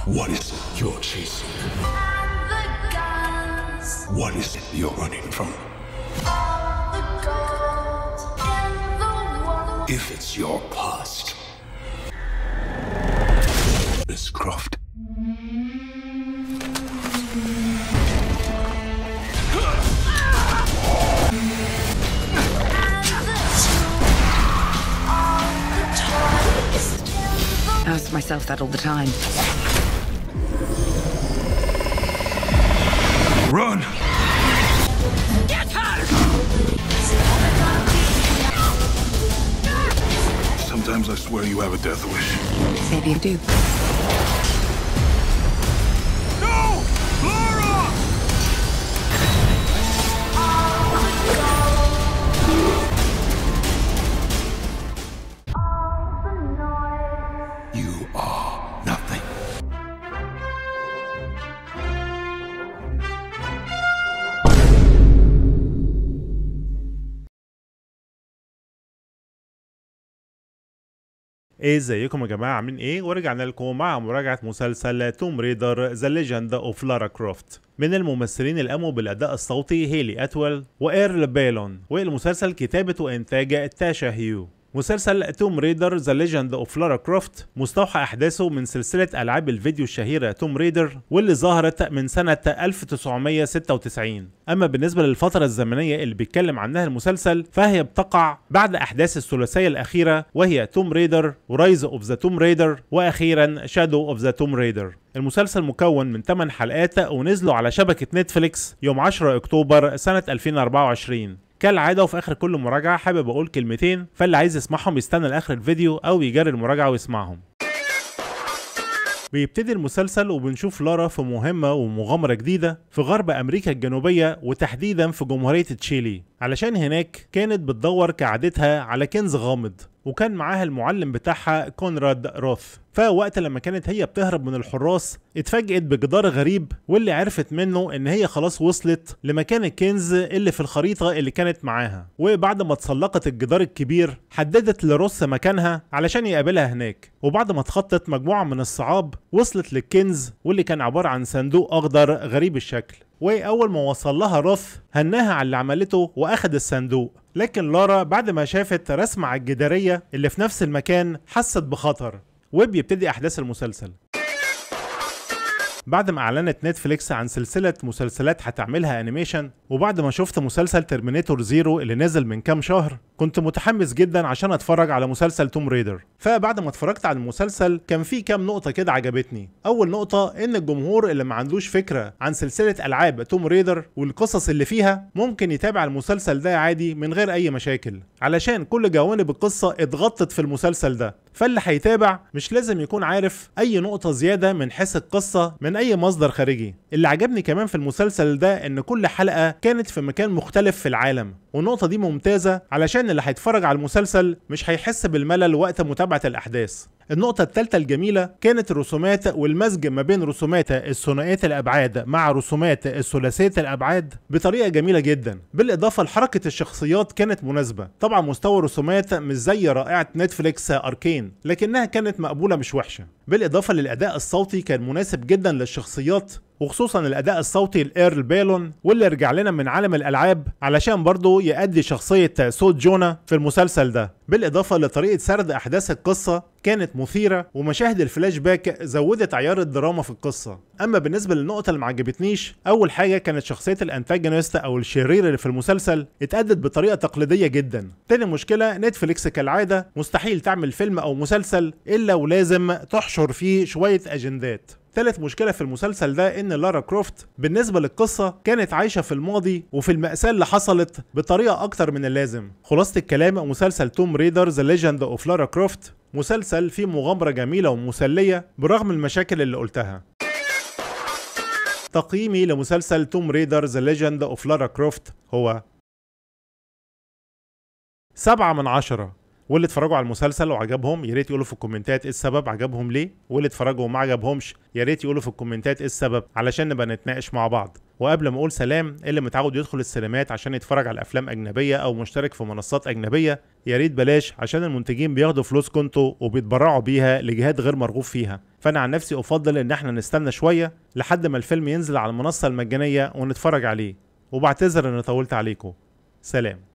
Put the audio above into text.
What is it you're chasing? the guns, What is it you're running from? all the gold in the world. If it's your past, Miss Croft. I ask myself that all the time. Run! Sometimes I swear you have a death wish. Maybe you do. No! Laura! You are nothing. ايه ازيكم يا جماعه عاملين ايه ورجعنا لكم مع مراجعه مسلسل توم ريدر ذا ليجند اوف لارا كروفت من الممثلين اللي قاموا بالاداء الصوتي هيلي اتويل وايرل بيلون والمسلسل كتابه وانتاج تاشا هيو مسلسل توم ريدر ذا ليجند اوف لارا كروفت مستوحى احداثه من سلسله العاب الفيديو الشهيره توم ريدر واللي ظهرت من سنه 1996 اما بالنسبه للفتره الزمنيه اللي بيتكلم عنها المسلسل فهي بتقع بعد احداث الثلاثيه الاخيره وهي توم ريدر ورايز اوف ذا توم ريدر واخيرا شادو اوف ذا توم ريدر المسلسل مكون من 8 حلقات ونزلوا على شبكه نتفليكس يوم 10 اكتوبر سنه 2024 كالعادة وفي آخر كل مراجعة حابب أقول كلمتين فاللي عايز يسمعهم يستنى لآخر الفيديو أو يجري المراجعة ويسمعهم بيبتدي المسلسل وبنشوف لارا في مهمة ومغامرة جديدة في غرب أمريكا الجنوبية وتحديدا في جمهورية تشيلي علشان هناك كانت بتدور كعادتها على كنز غامض وكان معاها المعلم بتاعها كونراد روث فوقت لما كانت هي بتهرب من الحراس اتفاجئت بجدار غريب واللي عرفت منه ان هي خلاص وصلت لمكان الكنز اللي في الخريطة اللي كانت معاها وبعد ما اتسلقت الجدار الكبير حددت لروس مكانها علشان يقابلها هناك وبعد ما اتخطت مجموعة من الصعاب وصلت للكنز واللي كان عبارة عن صندوق اخضر غريب الشكل واول ما وصل لها روث هناها على اللي عملته واخد الصندوق لكن لارا بعد ما شافت رسمة على الجدارية اللي في نفس المكان حست بخطر وبيبتدي احداث المسلسل بعد ما اعلنت نتفليكس عن سلسله مسلسلات هتعملها انيميشن وبعد ما شفت مسلسل ترمينيتور زيرو اللي نزل من كام شهر كنت متحمس جدا عشان اتفرج على مسلسل توم ريدر فبعد ما اتفرجت على المسلسل كان في كام نقطه كده عجبتني اول نقطه ان الجمهور اللي ما عندوش فكره عن سلسله العاب توم ريدر والقصص اللي فيها ممكن يتابع المسلسل ده عادي من غير اي مشاكل علشان كل جوانب القصه اتغطت في المسلسل ده فاللي هيتابع مش لازم يكون عارف اي نقطه زياده من حيث القصه من اي مصدر خارجي اللي عجبني كمان في المسلسل ده ان كل حلقه كانت في مكان مختلف في العالم والنقطه دي ممتازه علشان اللي هيتفرج على المسلسل مش هيحس بالملل وقت متابعه الاحداث النقطة الثالثة الجميلة كانت الرسومات والمزج ما بين رسومات الثنائية الأبعاد مع رسومات الثلاثية الأبعاد بطريقة جميلة جدا بالإضافة لحركة الشخصيات كانت مناسبة طبعا مستوى الرسومات مش زي رائعة نتفليكس أركين لكنها كانت مقبولة مش وحشة بالإضافة للأداء الصوتي كان مناسب جدا للشخصيات وخصوصا الاداء الصوتي لايرل بيلون واللي رجع لنا من عالم الالعاب علشان برضه يأدي شخصيه صوت جونا في المسلسل ده بالاضافه لطريقه سرد احداث القصه كانت مثيره ومشاهد الفلاش باك زودت عيار الدراما في القصه اما بالنسبه للنقطه اللي ما عجبتنيش اول حاجه كانت شخصيه الانتاجونست او الشرير اللي في المسلسل اتأدت بطريقه تقليديه جدا تاني مشكله نتفليكس كالعاده مستحيل تعمل فيلم او مسلسل الا ولازم تحشر فيه شويه اجندات تالت مشكلة في المسلسل ده إن لارا كروفت بالنسبة للقصة كانت عايشة في الماضي وفي المأساة اللي حصلت بطريقة أكتر من اللازم. خلاصة الكلام مسلسل توم ريدر ذا ليجند أوف لارا كروفت مسلسل فيه مغامرة جميلة ومسلية برغم المشاكل اللي قلتها. تقييمي لمسلسل توم ريدر ذا ليجند أوف لارا كروفت هو سبعة من عشرة واللي اتفرجوا على المسلسل وعجبهم يا ريت يقولوا في الكومنتات ايه السبب عجبهم ليه واللي اتفرجوا وما عجبهمش يا ريت يقولوا في الكومنتات ايه السبب علشان نبقى نتناقش مع بعض وقبل ما اقول سلام اللي متعود يدخل السينمات عشان يتفرج على افلام اجنبيه او مشترك في منصات اجنبيه يا ريت بلاش عشان المنتجين بياخدوا فلوسكم انتوا وبيتبرعوا بيها لجهات غير مرغوب فيها فانا عن نفسي افضل ان احنا نستنى شويه لحد ما الفيلم ينزل على المنصه المجانيه ونتفرج عليه وبعتذر ان طولت عليكم سلام